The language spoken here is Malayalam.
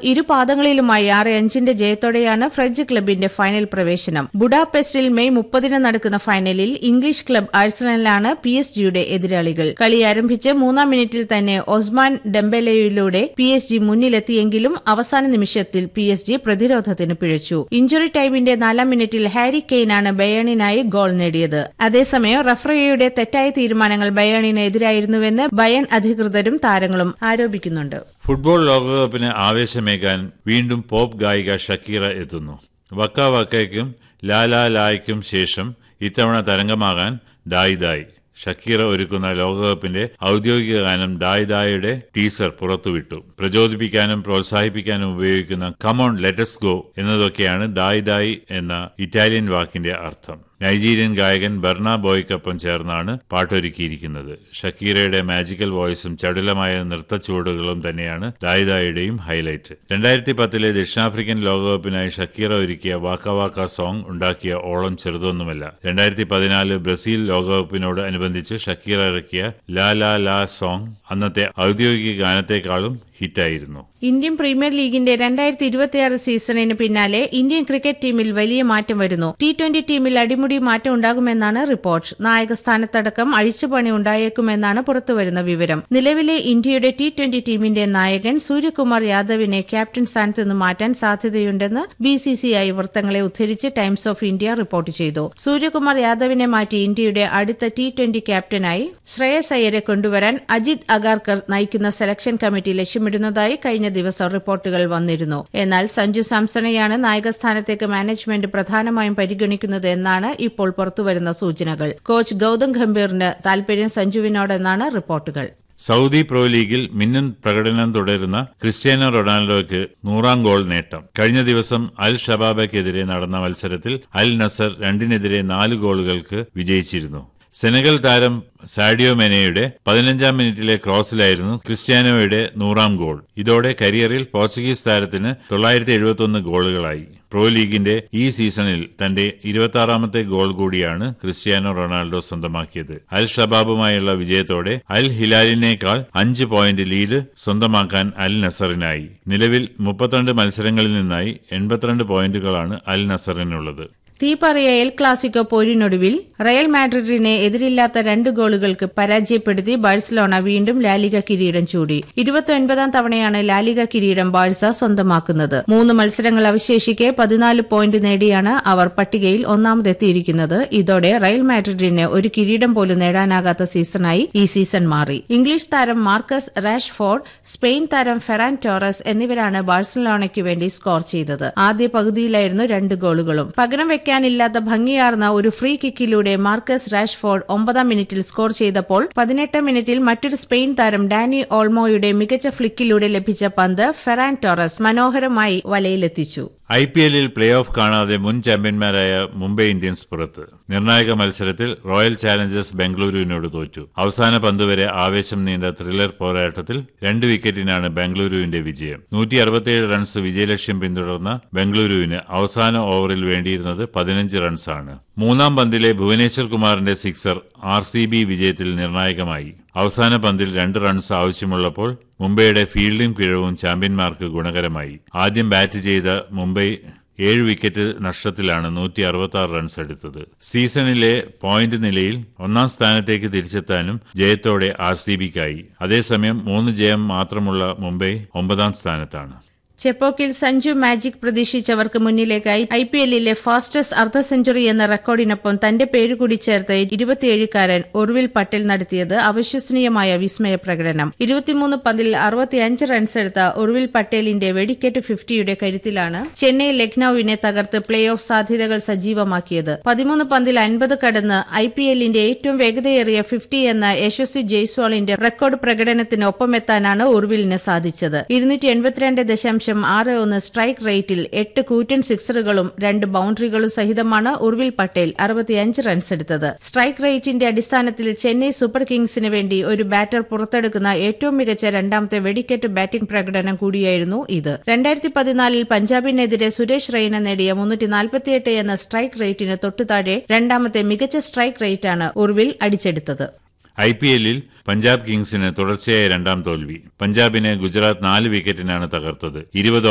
ഇരു പാദങ്ങളിലുമായി ആറ് അഞ്ചിന്റെ ജയത്തോടെയാണ് ഫ്രഞ്ച് ക്ലബിന്റെ ഫൈനൽ പ്രവേശനം ബുഡാപെസ്റ്റിൽ മെയ് മുപ്പതിന് നടക്കുന്ന ഫൈനലിൽ ഇംഗ്ലീഷ് ക്ലബ് ആഴ്സണലാണ് പി എസ് ജിയുടെ എതിരാളികൾ കളി ആരംഭിച്ച് മൂന്നാം മിനിറ്റിൽ തന്നെ ഒസ്മാൻ ഡെംബെലയിലൂടെ പി എസ് ജി മുന്നിലെത്തിയെങ്കിലും അവസാന നിമിഷത്തിൽ പി എസ് ജി പ്രതിരോധത്തിന് പിഴച്ചു ഇഞ്ചുറി ടൈമിന്റെ നാലാം മിനിറ്റിൽ ഹാരി കെയ്നാണ് ബയേണിനായി ഗോൾ നേടിയത് അതേസമയം റഫറിയുടെ തെറ്റായ തീരുമാനങ്ങൾ ബയേണിന് എതിരായിരുന്നുവെന്ന് ബയൺ അധികൃതരും താരങ്ങളും ആരോപിക്കുന്നുണ്ട് ഫുട്ബോൾ ലോകകപ്പിന് ആവേശമേകാൻ വീണ്ടും പോപ്പ് ഗായിക ഷക്കീറ എത്തുന്നു വക്ക വക്കയ്ക്കും ലാലാ ലായ്ക്കും ശേഷം ഇത്തവണ തരംഗമാകാൻ ദായ് ദായ് ഷക്കീറ ഒരുക്കുന്ന ലോകകപ്പിന്റെ ഔദ്യോഗിക ഗാനം ദായ് ദായുടെ ടീസർ പുറത്തുവിട്ടു പ്രചോദിപ്പിക്കാനും പ്രോത്സാഹിപ്പിക്കാനും ഉപയോഗിക്കുന്ന കമോൺ ലെറ്റസ് ഗോ എന്നതൊക്കെയാണ് ദായ് ദായ് എന്ന ഇറ്റാലിയൻ വാക്കിന്റെ അർത്ഥം നൈജീരിയൻ ഗായകൻ ബർണ ബോയ്ക്കൊപ്പം ചേർന്നാണ് പാട്ടൊരുക്കിയിരിക്കുന്നത് ഷക്കീറയുടെ മാജിക്കൽ വോയിസും ചടുലമായ നൃത്തച്ചുവടുകളും തന്നെയാണ് ദായിദായുടെയും ഹൈലൈറ്റ് രണ്ടായിരത്തി പത്തിലെ ദക്ഷിണാഫ്രിക്കൻ ലോകകപ്പിനായി ഷക്കീറ ഒരുക്കിയ വാക്ക വാക്ക സോങ് ഉണ്ടാക്കിയ ഓളം ചെറുതൊന്നുമല്ല രണ്ടായിരത്തി പതിനാല് ബ്രസീൽ ലോകകപ്പിനോട് അനുബന്ധിച്ച് ഷക്കീറ ഇറക്കിയ ലാ ലാ ലാ സോങ് അന്നത്തെ ഔദ്യോഗിക ഗാനത്തെക്കാളും ഹിറ്റായിരുന്നു ഇന്ത്യൻ പ്രീമിയർ ലീഗിന്റെ രണ്ടായിരത്തി ഇരുപത്തിയാറ് സീസണിന് പിന്നാലെ ഇന്ത്യൻ ക്രിക്കറ്റ് ടീമിൽ വലിയ മാറ്റം വരുന്നു ടി ട്വന്റി ടീമിൽ അടിമുടി മാറ്റം ഉണ്ടാകുമെന്നാണ് റിപ്പോർട്ട് നായക സ്ഥാനത്തടക്കം അഴിച്ചുപണി ഉണ്ടായേക്കുമെന്നാണ് പുറത്തുവരുന്ന വിവരം നിലവിലെ ഇന്ത്യയുടെ ടി ട്വന്റി ടീമിന്റെ നായകൻ സൂര്യകുമാർ യാദവിനെ ക്യാപ്റ്റൻ സ്ഥാനത്ത് നിന്ന് മാറ്റാൻ സാധ്യതയുണ്ടെന്ന് ബി സി സി ഐ വൃത്തങ്ങളെ ഉദ്ധരിച്ച് ടൈംസ് ഓഫ് ഇന്ത്യ റിപ്പോർട്ട് ചെയ്തു സൂര്യകുമാർ യാദവിനെ മാറ്റി ഇന്ത്യയുടെ അടുത്ത ടി ട്വന്റി ക്യാപ്റ്റനായി ശ്രേയസ് അയ്യരെ കൊണ്ടുവരാൻ അജിത് അഗാർക്കർ നയിക്കുന്ന സെലക്ഷൻ കമ്മിറ്റി ലക്ഷ്യമിടുന്നതായി കഴിഞ്ഞ ദിവസം റിപ്പോർട്ടുകൾ വന്നിരുന്നു എന്നാൽ സഞ്ജു സാംസണെയാണ് നായകസ്ഥാനത്തേക്ക് മാനേജ്മെന്റ് പ്രധാനമായും പരിഗണിക്കുന്നത് എന്നാണ് ഇപ്പോൾ പുറത്തുവരുന്ന സൂചനകൾ കോച്ച് ഗൌതം ഗംഭീറിന് താൽപര്യം സഞ്ജുവിനോടെന്നാണ് റിപ്പോർട്ടുകൾ സൗദി പ്രോ ലീഗിൽ മിന്നും പ്രകടനം തുടരുന്ന ക്രിസ്ത്യാനോ റൊണാൾഡോയ്ക്ക് നൂറാം ഗോൾ നേട്ടം കഴിഞ്ഞ ദിവസം അൽ ഷബാബയ്ക്കെതിരെ നടന്ന മത്സരത്തിൽ അൽ നസർ രണ്ടിനെതിരെ നാല് ഗോളുകൾക്ക് വിജയിച്ചിരുന്നു സെനഗൽ താരം സാഡിയോ മെനയുടെ പതിനഞ്ചാം മിനിറ്റിലെ ക്രോസിലായിരുന്നു ക്രിസ്ത്യാനോയുടെ നൂറാം ഗോൾ ഇതോടെ കരിയറിൽ പോർച്ചുഗീസ് താരത്തിന് തൊള്ളായിരത്തി എഴുപത്തൊന്ന് ഗോളുകളായി പ്രോ ലീഗിന്റെ ഈ സീസണിൽ തന്റെ ഇരുപത്തി ഗോൾ കൂടിയാണ് ക്രിസ്ത്യാനോ റൊണാൾഡോ സ്വന്തമാക്കിയത് അൽ ഷബാബുമായുള്ള വിജയത്തോടെ അൽ ഹിലാലിനേക്കാൾ അഞ്ച് പോയിന്റ് ലീഡ് സ്വന്തമാക്കാൻ അൽ നസറിനായി നിലവിൽ മുപ്പത്തിരണ്ട് മത്സരങ്ങളിൽ നിന്നായി എൺപത്തിരണ്ട് പോയിന്റുകളാണ് അൽ നസറിനുള്ളത് തീപ്പറിയ എൽ ക്ലാസിക്കോ പോരിനൊടുവിൽ റയൽ മാഡ്രിഡിനെ എതിരില്ലാത്ത രണ്ട് ഗോളുകൾക്ക് പരാജയപ്പെടുത്തി ബാഴ്സലോണ വീണ്ടും ലാലിക കിരീടം ചൂടി ഇരുപത്തിയൊൻപതാം തവണയാണ് ലാലിക കിരീടം ബാഴ്സ സ്വന്തമാക്കുന്നത് മൂന്ന് മത്സരങ്ങൾ അവശേഷിക്കെ പതിനാല് പോയിന്റ് നേടിയാണ് അവർ പട്ടികയിൽ ഒന്നാമതെത്തിയിരിക്കുന്നത് ഇതോടെ റയൽ മാഡ്രിഡിന് ഒരു കിരീടം പോലും നേടാനാകാത്ത സീസണായി ഈ സീസൺ മാറി ഇംഗ്ലീഷ് താരം മാർക്കസ് റാഷ്ഫോർഡ് സ്പെയിൻ താരം ഫെറാൻ ടോറസ് എന്നിവരാണ് ബാഴ്സലോണയ്ക്ക് വേണ്ടി സ്കോർ ചെയ്തത് ആദ്യ പകുതിയിലായിരുന്നു രണ്ട് ഗോളുകളും പകരം വെക്കാനില്ലാത്ത ഭംഗിയാർന്ന ഒരു ഫ്രീ കിക്കിലൂടെ മാർക്കസ് റാഷ്ഫോർഡ് ഒമ്പതാം മിനിറ്റിൽ സ്കോർ ചെയ്തപ്പോൾ പതിനെട്ടാം മിനിറ്റിൽ മറ്റൊരു സ്പെയിൻ താരം ഡാനി ഓൾമോയുടെ മികച്ച ഫ്ലിക്കിലൂടെ ലഭിച്ച പന്ത് ഫെറാൻ ടോറസ് മനോഹരമായി വലയിലെത്തിച്ചു ഐ പി എല്ലിൽ പ്ലേ ഓഫ് കാണാതെ മുൻ ചാമ്പ്യന്മാരായ മുംബൈ ഇന്ത്യൻസ് പുറത്ത് നിർണായക മത്സരത്തിൽ റോയൽ ചാലഞ്ചേഴ്സ് ബംഗളൂരുവിനോട് തോറ്റു അവസാന പന്ത് വരെ ആവേശം നീണ്ട ത്രില്ലർ പോരാട്ടത്തിൽ രണ്ട് വിക്കറ്റിനാണ് ബംഗളൂരുവിന്റെ വിജയം നൂറ്റി അറുപത്തിയേഴ് റൺസ് വിജയലക്ഷ്യം പിന്തുടർന്ന ബംഗളൂരുവിന് അവസാന ഓവറിൽ വേണ്ടിയിരുന്നത് പതിനഞ്ച് റൺസാണ് മൂന്നാം പന്തിലെ ഭുവനേശ്വർ കുമാറിന്റെ സിക്സർ ആർ സി ബി വിജയത്തിൽ നിർണായകമായി അവസാന പന്തിൽ രണ്ട് റൺസ് ആവശ്യമുള്ളപ്പോൾ മുംബൈയുടെ ഫീൽഡിംഗ് പിഴവും ചാമ്പ്യന്മാർക്ക് ഗുണകരമായി ആദ്യം ബാറ്റ് ചെയ്ത മുംബൈ ഏഴ് വിക്കറ്റ് നഷ്ടത്തിലാണ് നൂറ്റി അറുപത്തി ആറ് റൺസ് എടുത്തത് സീസണിലെ പോയിന്റ് നിലയിൽ ഒന്നാം സ്ഥാനത്തേക്ക് തിരിച്ചെത്താനും ജയത്തോടെ ആർ സി ബിക്കായി അതേസമയം മൂന്ന് ജയം മാത്രമുള്ള മുംബൈ ഒമ്പതാം സ്ഥാനത്താണ് ചെപ്പോക്കിൽ സഞ്ജു മാജിക് പ്രതീക്ഷിച്ചവർക്ക് മുന്നിലേക്കായി ഐ പി എല്ലിലെ ഫാസ്റ്റസ്റ്റ് അർദ്ധ സെഞ്ചുറി എന്ന റെക്കോർഡിനൊപ്പം തന്റെ പേര് കൂടി ചേർത്ത് ഇരുപത്തിയേഴുകാരൻ ഉർവിൽ പട്ടേൽ നടത്തിയത് അവിശ്വസനീയമായ വിസ്മയ പ്രകടനം ഇരുപത്തിമൂന്ന് പന്തിൽ അറുപത്തിയഞ്ച് റൺസ് എടുത്ത ഉർവിൽ പട്ടേലിന്റെ വെടിക്കെട്ട് ഫിഫ്റ്റിയുടെ കരുത്തിലാണ് ചെന്നൈ ലക്നൌവിനെ തകർത്ത് പ്ലേ ഓഫ് സാധ്യതകൾ സജീവമാക്കിയത് പതിമൂന്ന് പന്തിൽ അൻപത് കടന്ന് ഐ പി എല്ലിന്റെ ഏറ്റവും വേഗതയേറിയ ഫിഫ്റ്റി എന്ന യശസ്വി ജയ്സ്വാളിന്റെ റെക്കോർഡ് പ്രകടനത്തിന് ഒപ്പമെത്താനാണ് ഉർവിലിന് സാധിച്ചത് ഇരുന്നൂറ്റി എൺപത്തിരണ്ട് ദശാംശം ആറ് ഒന്ന് സ്ട്രൈക്ക് റേറ്റിൽ എട്ട് കൂറ്റൻ സിക്സറുകളും രണ്ട് ബൌണ്ടറികളും സഹിതമാണ് ഉർവിൽ പട്ടേൽ അറുപത്തിയഞ്ച് റൺസ് എടുത്തത് സ്ട്രൈക്ക് റേറ്റിന്റെ അടിസ്ഥാനത്തിൽ ചെന്നൈ സൂപ്പർ കിങ്സിന് വേണ്ടി ഒരു ബാറ്റർ പുറത്തെടുക്കുന്ന ഏറ്റവും മികച്ച രണ്ടാമത്തെ വെടിക്കെട്ട് ബാറ്റിംഗ് പ്രകടനം കൂടിയായിരുന്നു ഇത് രണ്ടായിരത്തി പതിനാലിൽ പഞ്ചാബിനെതിരെ സുരേഷ് റെയ്ന നേടിയ മുന്നൂറ്റി നാൽപ്പത്തിയെട്ട് എന്ന സ്ട്രൈക്ക് റേറ്റിന് തൊട്ടുതാഴെ രണ്ടാമത്തെ മികച്ച സ്ട്രൈക്ക് റേറ്റാണ് ഉർവിൽ അടിച്ചെടുത്തത് ഐ പി എല്ലിൽ പഞ്ചാബ് കിങ്സിന് തുടർച്ചയായ രണ്ടാം തോൽവി പഞ്ചാബിനെ ഗുജറാത്ത് നാല് വിക്കറ്റിനാണ് തകർത്തത് ഇരുപത്